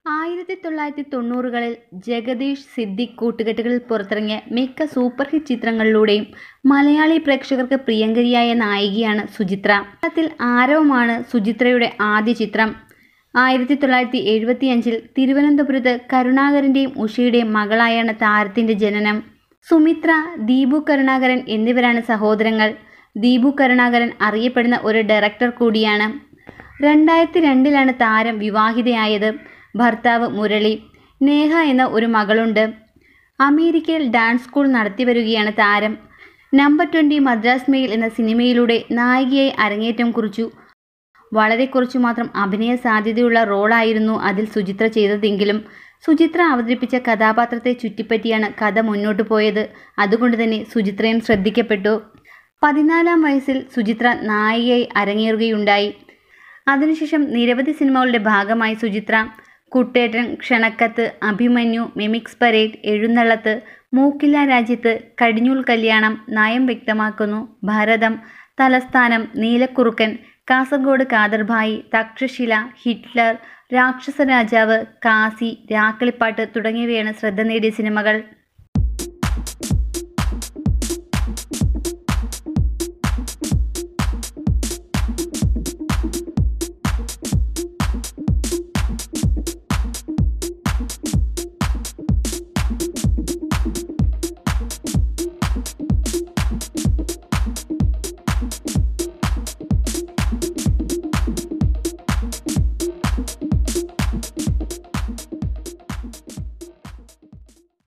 ആയിരത്തി തൊള്ളായിരത്തി തൊണ്ണൂറുകളിൽ ജഗദീഷ് സിദ്ദിഖ് കൂട്ടുകെട്ടുകളിൽ പുറത്തിറങ്ങിയ മിക്ക സൂപ്പർ ഹിറ്റ് ചിത്രങ്ങളിലൂടെയും മലയാളി പ്രേക്ഷകർക്ക് പ്രിയങ്കരിയായ നായികയാണ് സുചിത്ര കേരളത്തിൽ ആരവമാണ് സുചിത്രയുടെ ആദ്യ ചിത്രം ആയിരത്തി തൊള്ളായിരത്തി എഴുപത്തിയഞ്ചിൽ തിരുവനന്തപുരത്ത് കരുണാകരൻ്റെയും ഉഷയുടെയും മകളായാണ് താരത്തിൻ്റെ ജനനം സുമിത്ര ദീപു കരുണാകരൻ എന്നിവരാണ് സഹോദരങ്ങൾ ദീപു കരുണാകരൻ അറിയപ്പെടുന്ന ഒരു ഡയറക്ടർ കൂടിയാണ് രണ്ടായിരത്തി രണ്ടിലാണ് താരം വിവാഹിതയായത് ഭർത്താവ് മുരളി നേഹ എന്ന ഒരു മകളുണ്ട് അമേരിക്കയിൽ ഡാൻസ് സ്കൂൾ നടത്തിവരികയാണ് താരം നമ്പർ ട്വൻ്റി മദ്രാസ് മെയിൽ എന്ന സിനിമയിലൂടെ നായികയായി അരങ്ങേറ്റം കുറിച്ചു വളരെ കുറച്ചു മാത്രം അഭിനയ സാധ്യതയുള്ള റോളായിരുന്നു അതിൽ സുചിത്ര ചെയ്തതെങ്കിലും സുചിത്ര അവതരിപ്പിച്ച കഥാപാത്രത്തെ ചുറ്റിപ്പറ്റിയാണ് കഥ മുന്നോട്ട് പോയത് അതുകൊണ്ട് തന്നെ സുചിത്രയും ശ്രദ്ധിക്കപ്പെട്ടു പതിനാലാം വയസ്സിൽ സുചിത്ര നായികയായി അരങ്ങേറുകയുണ്ടായി അതിനുശേഷം നിരവധി സിനിമകളുടെ ഭാഗമായി സുചിത്ര കുട്ടേട്ടൻ ക്ഷണക്കത്ത് അഭിമന്യു മിമിക്സ് പരേഡ് എഴുന്നള്ളത്ത് മൂക്കില്ല രാജ്യത്ത് കടിഞ്ഞൂൽ കല്യാണം നയം വ്യക്തമാക്കുന്നു ഭരതം തലസ്ഥാനം നീലക്കുറുക്കൻ കാസർഗോഡ് കാദർഭായി തക്ഷശില ഹിറ്റ്ലർ രാക്ഷസ രാജാവ് കാസി രാക്കിളിപ്പാട്ട് തുടങ്ങിയവയാണ് ശ്രദ്ധ നേടിയ സിനിമകൾ